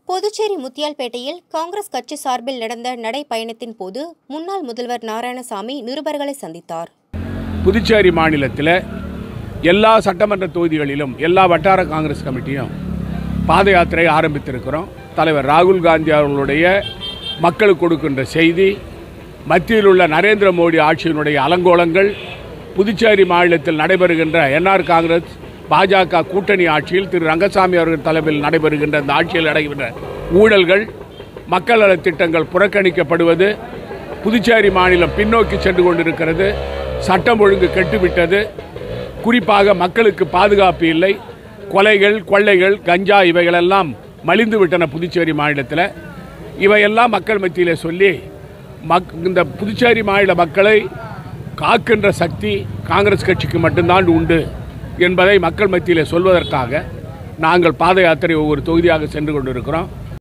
புதுச்சேரி முத்தியால்பேட்டையில் காங்கிரஸ் கட்சி சார்பில் நடந்த நடைப்பயணத்தின் போது முன்னாள் முதல்வர் நாராயணசாமி நிருபர்களை சந்தித்தார் புதுச்சேரி மாநிலத்தில் எல்லா சட்டமன்ற தொகுதிகளிலும் எல்லா வட்டார காங்கிரஸ் கமிட்டியும் பாத யாத்திரை ஆரம்பித்திருக்கிறோம் தலைவர் ராகுல் காந்தி அவர்களுடைய மக்களுக்கு கொடுக்கின்ற செய்தி மத்தியில் உள்ள நரேந்திர மோடி ஆட்சியினுடைய அலங்கோலங்கள் புதுச்சேரி மாநிலத்தில் நடைபெறுகின்ற என்ஆர் காங்கிரஸ் பாஜக கூட்டணி ஆட்சியில் திரு ரங்கசாமி அவர்கள் தலைமையில் நடைபெறுகின்ற இந்த ஆட்சியில் நடைபெறுகின்ற ஊழல்கள் மக்கள் நலத் திட்டங்கள் புறக்கணிக்கப்படுவது புதுச்சேரி மாநிலம் பின்னோக்கி சென்று கொண்டிருக்கிறது சட்டம் ஒழுங்கு கெட்டுவிட்டது குறிப்பாக மக்களுக்கு பாதுகாப்பு இல்லை கொலைகள் கொள்ளைகள் கஞ்சா இவைகளெல்லாம் மலிந்து விட்டன புதுச்சேரி மாநிலத்தில் இவையெல்லாம் மக்கள் மத்தியிலே சொல்லி மக் இந்த புதுச்சேரி மாநில மக்களை காக்கின்ற சக்தி காங்கிரஸ் கட்சிக்கு மட்டும்தான் உண்டு என்பதை மக்கள் மத்தியிலே சொல்வதற்காக நாங்கள் பாத யாத்திரை ஒவ்வொரு தொகுதியாக சென்று கொண்டிருக்கிறோம்